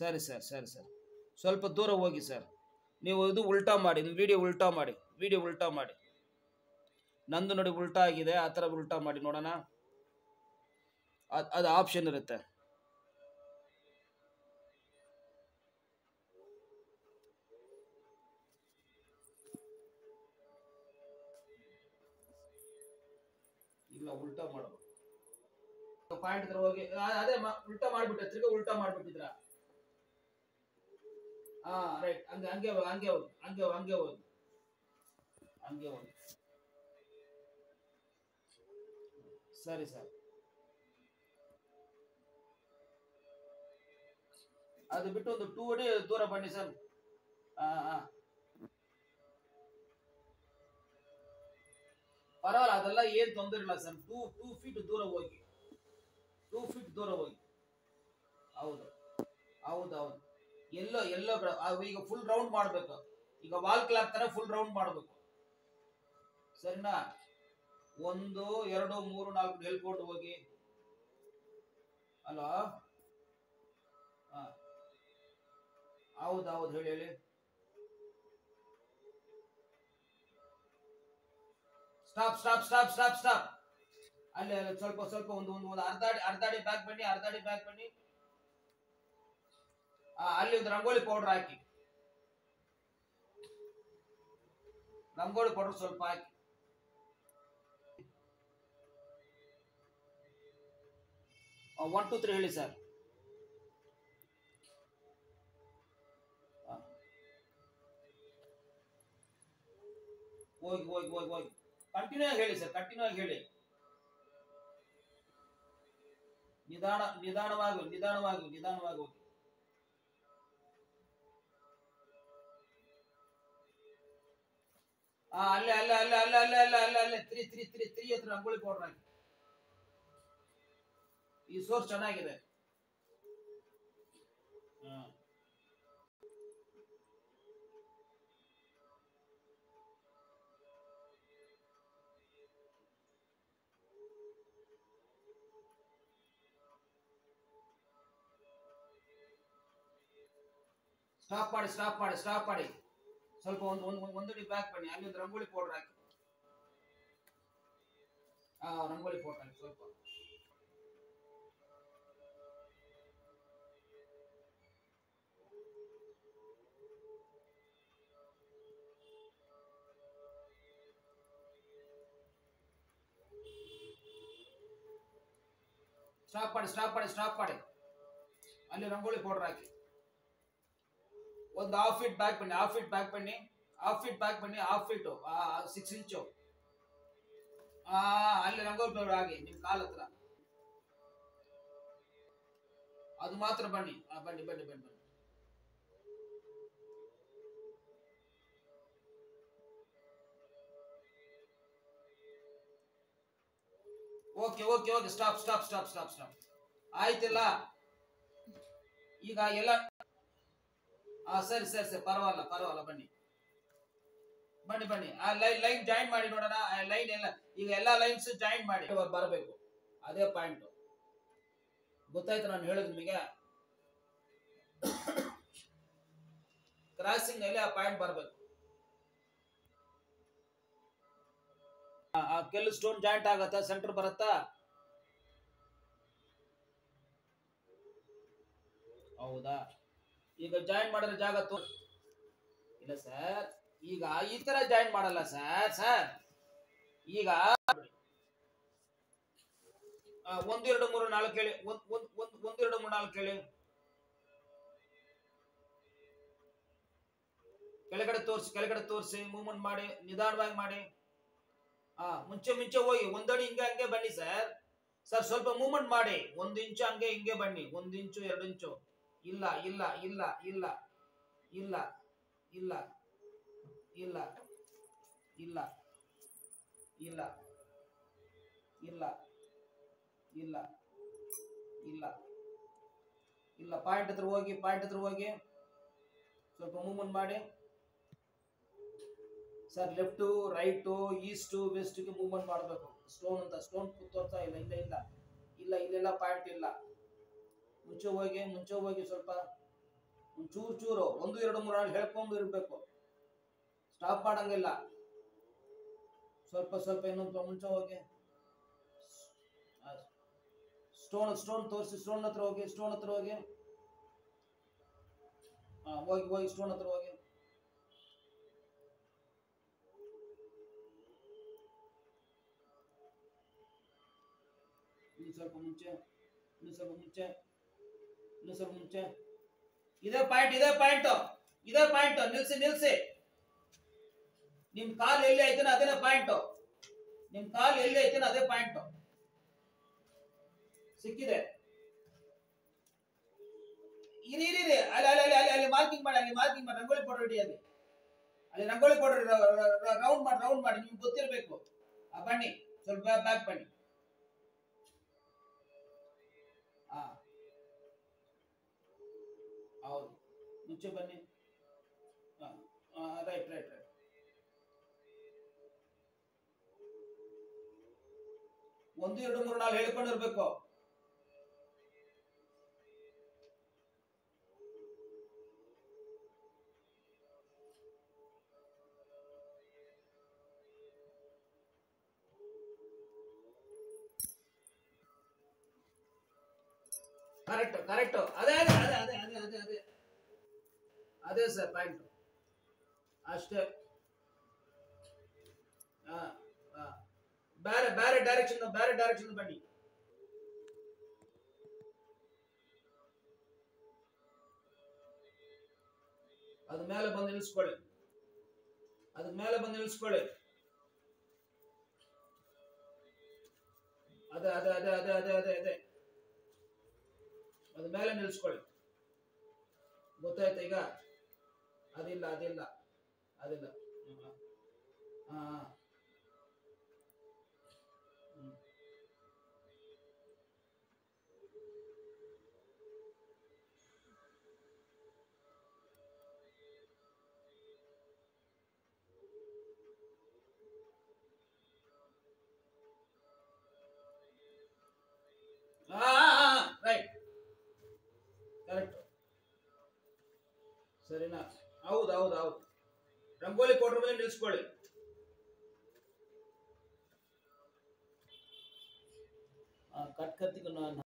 ಸರಿ ಸರ್ ಸರಿ ಸರ್ ಸ್ವಲ್ಪ ದೂರ ಹೋಗಿ ಸರ್ ನೀವು ಇದು ಉಲ್ಟಾ ಮಾಡಿ ವಿಡಿಯೋ ಉಲ್ಟಾ ಮಾಡಿ ವಿಡಿಯೋ ಉಲ್ಟಾ ಮಾಡಿ ನಂದು ನೋಡಿ ಉಲ್ಟಾ ಆಗಿದೆ ಆ ಥರ ಉಲ್ಟಾ ಮಾಡಿ ನೋಡೋಣ ಅದ್- ಅದು ಆಪ್ಷನ್ ಇರುತ್ತೆ ಇಲ್ಲ ಉಲ್ಟಾ ಮಾಡಬೇಕು ಪಾಯಿಂಟ್ ಹತ್ರ ಹೋಗಿ ಆ, ಅದೇ ಮ- ಉಲ್ಟಾ ಮಾಡ್ಬಿಟ್ಟೆ ತಿರ್ಗಾ ಉಲ್ಟಾ ಮಾಡ್ಬಿಟ್ಟಿದ್ರ ಹಾ ರೈಟ್ ಹಂಗೆ ಹಂಗೆ ಹೋಗಿ ಹಂಗೆ ಹೋಗಿ ಹಂಗೆ ಹೋಗಿ ಹಂಗೆ ಹೋಗಿ ಹಂಗೆ ಹೋಗಿ ಸರಿ ಸರ್ ಅದು ಬಿಟ್ಟು ಒಂದು ಟೂ ಅಡಿ ದೂರ ಬನ್ನಿ ಸರ್ ಹಾ ಹಾ ಪರವಾಗಿಲ್ಲ ಅದೆಲ್ಲ ಏನ್ ತೊಂದರೆ ಇಲ್ಲ ಸರ್ ಟೂ ಟೂ ಫೀಟ್ ದೂರ ಹೋಗಿ ಟೂ ಫೀಟ್ ದೂರ ಹೋಗಿ ಹೌದು ಹೌದು ಹೌದು ಎಲ್ಲೋ ಎಲ್ಲೋ ಕಡೆ ಆ, ಈಗ ಫುಲ್ ರೌಂಡ್ ಮಾಡ್ಬೇಕು ಈಗ ವಾಲ್ ಕ್ಲಾಕ್ ತರ ಫುಲ್ ರೌಂಡ್ ಮಾಡ್ಬೇಕು ಸರಿನಾ ಒಂದು ಎರಡು ಮೂರು ನಾಲ್ಕು ಹೇಳ್ಕೊಂಡು ಹೋಗಿ ಅಲೋ ಹಾ ಹೌದು ಹೌದು ಹೇಳಿ ಹೇಳಿ stop stop stop stop stop ಅಲ್ಲಿ ಅಲ್ಲಿ ಸ್ವಲ್ಪ ಸ್ವಲ್ಪ ಒಂದು ಒಂದು ಒಂದು ಅರ್ಧ ಅಡಿ ಅರ್ಧ ಅಡಿ ಬ್ಯಾಕ್ ಬನ್ನಿ ಅರ್ಧ ಅಡಿ ಬ್ಯಾಕ್ ಬನ್ನಿ ಆ, ಅಲ್ಲಿ ಒಂದು ರಂಗೋಲಿ ಪೌಡರ್ ಹಾಕಿ ರಂಗೋಲಿ ಪೌಡರ್ ಸ್ವಲ್ಪ ಹಾಕಿ ಒನ್ ಟು ತ್ರೀ ಹೇಳಿ ಸರ್ ಹೋಗಿ ಹೋಗಿ ಹೋಗಿ ಹೋಗಿ ಕಂಟಿನ್ಯೂ ಆಗಿ ಹೇಳಿ ಸರ್ ಕಂಟಿನ್ಯೂ ಆಗಿ ಹೇಳಿ ನಿಧಾನ ನಿಧಾನವಾಗಿ ನಿಧಾನವಾಗಿ ನಿಧಾನವಾಗಿ ಹೋಗಿ ಆ ಅಲ್ಲೇ ಅಲ್ಲೇ ಅಲ್ಲೇ ಅಲ್ಲೇ ಅಲ್ಲೇ ಅಲ್ಲೇ ಅಲ್ಲೇ ಅಲ್ಲೇ ತ್ರೀ ತ್ರೀ ತ್ರೀ ತ್ರೀ ಹತ್ರ ರಂಗೋಲಿ ಪೌಡರ್ ಹಾಕಿ ಈ ಸೋರ್ಸ್ ಚೆನ್ನಾಗಿದೆ ಹ್ಮ್ ಸ್ಟಾಪ್ ಮಾಡಿ ಸ್ಟಾಪ್ ಮಾಡಿ ಸ್ಟಾಪ್ ಮಾಡಿ ಸ್ವಲ್ಪ ಒಂದು ಒಂದು ಒಂದು ಒಂದಡಿ ಬ್ಯಾಕ್ ಬನ್ನಿ ಅಲ್ಲಿ ಒಂದು ರಂಗೋಲಿ ಪೌಡರ್ ಹಾಕಿ ಹಾ ರಂಗೋಲಿ ಪೌಡರ್ ಹಾಕಿ ಸ್ವಲ್ಪ ಸ್ಟಾಪ್ ಮಾಡಿ ಸ್ಟಾಪ್ ಮಾಡಿ ಸ್ಟಾಪ್ ಮಾಡಿ ಅಲ್ಲಿ ರಂಗೋಲಿ ಪೌಡರ್ ಹಾಕಿ ಒಂದು ಹಾಫ್ ಫೀಟ್ ಬ್ಯಾಕ್ ಬನ್ನಿ ಹಾಫ್ ಫೀಟ್ ಬ್ಯಾಕ್ ಬನ್ನಿ ಹಾಫ್ ಫೀಟ್ ಬ್ಯಾಕ್ ಬನ್ನಿ ಹಾಫ್ ಫೀಟ್ ಸಿಕ್ಸ್ ಇಂಚು ಆ ಅಲ್ಲಿ ರಂಗೋಲಿ ಪೌಡರ್ ಹಾಕಿ ನಿಮ್ ಕಾಲ ಹತ್ರ ಅದು ಮಾತ್ರ ಬನ್ನಿ ಆ, ಬನ್ನಿ ಬನ್ನಿ ಬನ್ನಿ ಬನ್ನಿ okay okay okay stop stop stop stop stop ಆಯ್ತಿಲ್ಲ ಈಗ ಎಲ್ಲ ಹಾ ಸರಿ ಸರಿ ಸರಿ ಪರವಾಗಿಲ್ಲ ಪರವಾಗಿಲ್ಲ ಬನ್ನಿ ಬನ್ನಿ ಬನ್ನಿ ಆ ಲೈನ್ ಲೈನ್ ಜಾಯಿನ್ ಮಾಡಿ ನೋಡೋಣ ಆ ಲೈನ್ ಎಲ್ಲ ಈಗ ಎಲ್ಲಾ ಲೈನ್ಸ್ ಜಾಯಿನ್ ಮಾಡಿ ಇವಾಗ ಬರಬೇಕು ಅದೇ ಪಾಯಿಂಟ್ ಗೊತ್ತಾಯ್ತು ನಾನು ಹೇಳೋದು ನಿಮಗೆ ಕ್ರಾಸಿಂಗ್ ಅಲ್ಲಿ ಆ ಪಾಯಿಂಟ್ ಬರಬೇಕು ಆ ಕೆಲವು ಸ್ಟೋನ್ ಜಾಯಿಂಟ್ ಆಗತ್ತಾ ಸೆಂಟರ್ ಬರುತ್ತಾ ಹೌದಾ ಈಗ ಜಾಯಿನ್ ಮಾಡಿರೋ ಜಾಗ ತೋ ಇಲ್ಲ ಸರ್ ಈಗ ಈ ತರ ಜಾಯಿನ್ ಮಾಡಲ್ಲ ಸರ್ ಸರ್ ಈಗ ಆ, ಒಂದು ಎರಡು ಮೂರು ನಾಲ್ಕು ಹೇಳಿ ಒಂದ್ ಒಂದ್ ಒಂದ್ ಒಂದು ಎರಡು ಮೂರು ನಾಲ್ಕು ಹೇಳಿ ಕೆಳಗಡೆ ತೋರಿಸಿ ಕೆಳಗಡೆ ತೋರಿಸಿ ಮೂವ್ಮೆಂಟ್ ಮಾಡಿ ನಿಧಾನವಾಗಿ ಮಾಡಿ ಆ ಮುಂಚೆ ಮುಂಚೆ ಹೋಗಿ ಒಂದಡಿ ಹಿಂಗೆ ಹಂಗೆ ಬನ್ನಿ ಸರ್ ಸರ್ ಸ್ವಲ್ಪ ಮೂವ್ಮೆಂಟ್ ಮಾಡಿ ಒಂದು ಇಂಚು ಹಂಗೆ ಹಿಂಗೆ ಬನ್ನಿ ಒಂದು ಇಂಚು ಎರಡು ಇಂಚು ಇಲ್ಲ ಇಲ್ಲ ಇಲ್ಲ ಇಲ್ಲ ಇಲ್ಲ ಇಲ್ಲ ಇಲ್ಲ ಇಲ್ಲ ಇಲ್ಲ ಇಲ್ಲ ಇಲ್ಲ ಇಲ್ಲ ಇಲ್ಲ ಪಾಯಿಂಟ್ ಹತ್ರ ಹೋಗಿ ಪಾಯಿಂಟ್ ಹತ್ರ ಹೋಗಿ ಸ್ವಲ್ಪ ಮೂವ್ಮೆಂಟ್ ಮಾಡಿ ಸರ್ ಲೆಫ್ಟು ರೈಟು ಈಸ್ಟು ವೆಸ್ಟ್ಗೆ ಮೂವ್ಮೆಂಟ್ ಮಾಡಬೇಕು ಸ್ಟೋನ್ ಅಂತ ಸ್ಟೋನ್ ತೋರ್ತಾ ಇಲ್ಲ ಇಲ್ಲ ಇಲ್ಲ ಇಲ್ಲ ಇಲ್ಲೆಲ್ಲ ಪಾಯಿಂಟ್ ಇಲ್ಲ ಮುಂಚೆ ಹೋಗಿ ಮುಂಚೆ ಹೋಗಿ ಸ್ವಲ್ಪ ಒಂದ್ ಚೂರು ಚೂರು ಒಂದು ಎರಡು ಮೂರು ನಾಲ್ಕು ಹೇಳ್ಕೊಂಡು ಇರಬೇಕು ಸ್ಟಾಪ್ ಮಾಡಂಗಿಲ್ಲ ಸ್ವಲ್ಪ ಸ್ವಲ್ಪ ಇನ್ನೊಂದು ಮುಂಚೆ ಹೋಗಿ ಸ್ಟೋನ್ ಸ್ಟೋನ್ ತೋರಿಸಿ ಸ್ಟೋನ್ ಹತ್ರ ಹೋಗಿ ಸ್ಟೋನ್ ಹತ್ರ ಹೋಗಿ ಹಾ ಹೋಗಿ ಹೋಗಿ ಸ್ಟೋನ್ ಹತ್ರ ಹೋಗಿ ಇನ್ನು ಸ್ವಲ್ಪ ಮುಂಚೆ ಇನ್ನು ಸ್ವಲ್ಪ ಮುಂಚೆ ಇನ್ನು ಸ್ವಲ್ಪ ಮುಂಚೆ ಇದೇ ಪಾಯಿಂಟ್ ಇದೇ ಪಾಯಿಂಟ್ ಇದೇ ಪಾಯಿಂಟ್ ನಿಲ್ಸಿ ನಿಲ್ಸಿ ನಿಮ್ ಕಾಲ್ ಎಲ್ಲಿ ಐತನ ಅದೇನೇ ಪಾಯಿಂಟ್ ನಿಮ್ ಕಾಲ್ ಎಲ್ಲಿ ಐತನ ಅದೇ ಪಾಯಿಂಟ್ ಸಿಕ್ಕಿದೆ ಇರಿ ಇರಿ ಇರಿ. ಅಲ್ಲಿ ಅಲ್ಲಿ ಅಲ್ಲಿ ಅಲ್ಲಿ ಅಲ್ಲಿ ಮಾರ್ಕಿಂಗ್ ಮಾಡಿ ಅಲ್ಲಿ ಮಾರ್ಕಿಂಗ್ ಮಾಡಿ ರಂಗೋಲಿ ಪೌಡರ್ ಇಡಿ ಅಲ್ಲಿ ಅಲ್ಲಿ ರಂಗೋಲಿ ಪೌಡರ್ ರೌಂಡ್ ಮಾಡಿ ರೌಂಡ್ ಮಾಡಿ ನಿಮ್ಗೆ ಗೊತ್ತಿರಬೇಕು ಆ ಬನ್ನಿ ಸ್ವಲ್ಪ ಬ್ಯಾಕ್ ಬನ್ನಿ ಹಾ ಹೌದು ಮುಂಚೆ ಬನ್ನಿ ರೈಟ್ ರೈಟ್ ರೈಟ್ ಒಂದು ಎರಡು ಮೂರು ನಾಲ್ಕು ಹೇಳ್ಕೊಂಡಿರ್ಬೇಕು ಕರೆಕ್ಟ್ ಕರೆಕ್ಟ್ ಅದೇ ಅದೇ ಅದೇ ಅದೇ ಅದೇ ಅದೇ ಅದೇ ಅದೇ ಸರ್ ಪಾಯಿಂಟ್ ಅಷ್ಟೇ ಹಾ ಹಾ ಬೇರೆ ಬೇರೆ ಡೈರೆಕ್ಷನ್ ಬೇರೆ ಡೈರೆಕ್ಷನ್ ಬನ್ನಿ ಅದ ಮೇಲೆ ಬಂದು ನಿಲ್ಸ್ಕೊಳ್ಳಿ ಅದ ಮೇಲೆ ಬಂದು ನಿಲ್ಸ್ಕೊಳ್ಳಿ ಅದೇ ಅದೇ ಅದೇ ಅದೇ ಅದೇ ಅದೇ ಅದೇ ಅದ ಮೇಲೆ ನಿಲ್ಸ್ಕೊಳ್ಳಿ ಗೊತ್ತಾಯ್ತಾ ಈಗ ಅದಿಲ್ಲ ಅದಿಲ್ಲ ಅದಿಲ್ಲ ಹಾ ಹಾ ಹ್ಮ್. ಹಾ ರೈಟ್ ಕರೆಕ್ಟ್ ಸರಿನಾ ಹೌದು ಹೌದು ಹೌದು ರಂಗೋಲಿ ಪೌಡರ್ ಮೇಲೆ ನಿಲ್ಸ್ಕೊಳ್ಳಿ ಕಟ್ ಕತ್ತಿಗೆ